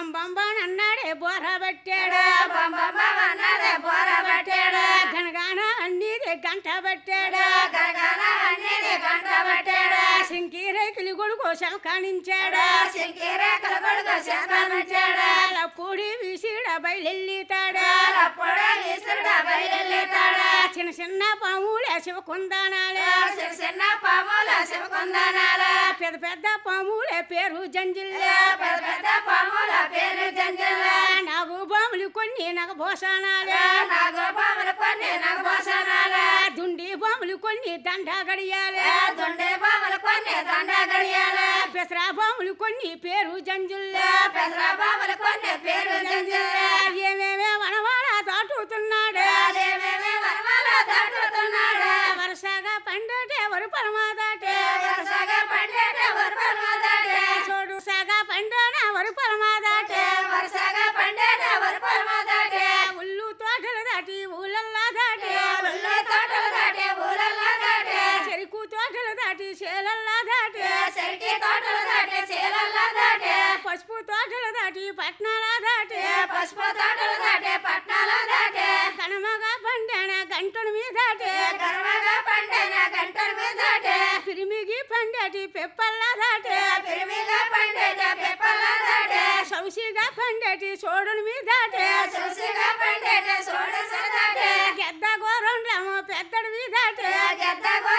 బంబంబనన్నాడే బోర పట్టాడు బొమ్మన్నదే బోర పట్టాడు గనగాన అన్నీదే గంట పట్టాడు గరగన అన్నిది గంట పట్టాడు సింకీరేకులు కొడుకు శంకానించాడు సింకిరేకల కొడుకు శంకరించాడు పూడి విసిడ బయలెల్లితాడు అప్పుడే విసురుడు బయలుతాడు చిన్న చిన్న పాములే శివకుందానాలే చిన్న చిన్న పాముల శివకుందనాలు పెద్ద పెద్ద పాములే పేరు జంజిల్లే పెద్ద పెద్ద పాముల పేరు జంజల నాగు పాములు కొన్ని నగభూషణాలే నాగు పాములు కొన్ని నగభూషణాలు దుండి పాములు కొన్ని దండ గడియాలే దొండే పాములు కొన్ని దండ గడియాలు పెసరా పాములు కొన్ని పేరు జంజుల్లే పెసర పాములు కొన్ని పేరు జంజల ఏమేమే వనవాడ దాటుతున్నాడు దేవేమే వరమాల దాటుతున్నాడు వరుసగా పండటే వరు పరమాదాటే వరుసగా పండేట వరపరమాదాటే చూడు సగా పండన వరు పరమాదాటే వరుసగా పండేట వరపరమాదాటే ఉల్లు తోటలు దాటి ఊళ్ళల్లా దాటే ఉల్లు తోటలు దాటే ఊరల్లా దాటే చెరుకు తోటలు దాటి చేలల్లా దాటే చెరికి తోటలు దాటే చీలల్లా దాటే పసుపు తోటలు దాటి పట్నాల దాటే పసుపు తోటలు దాటే పట్నాల దాటే కనమగా పండన గంటను మీద దాటే గర్వగా పండిన గంటల మీద దాటే పిరిమిగి పండటి పెప్పల్లా దాటే పిరిమిగా పండిన పెప్పల దాటే సౌసిగా పండటి చోడుని మీద దాటే చూసిగా పండిన సోడసల దాటే గెద్ద గోరండ్లమో పెద్దడి మీద దాటే గద్ద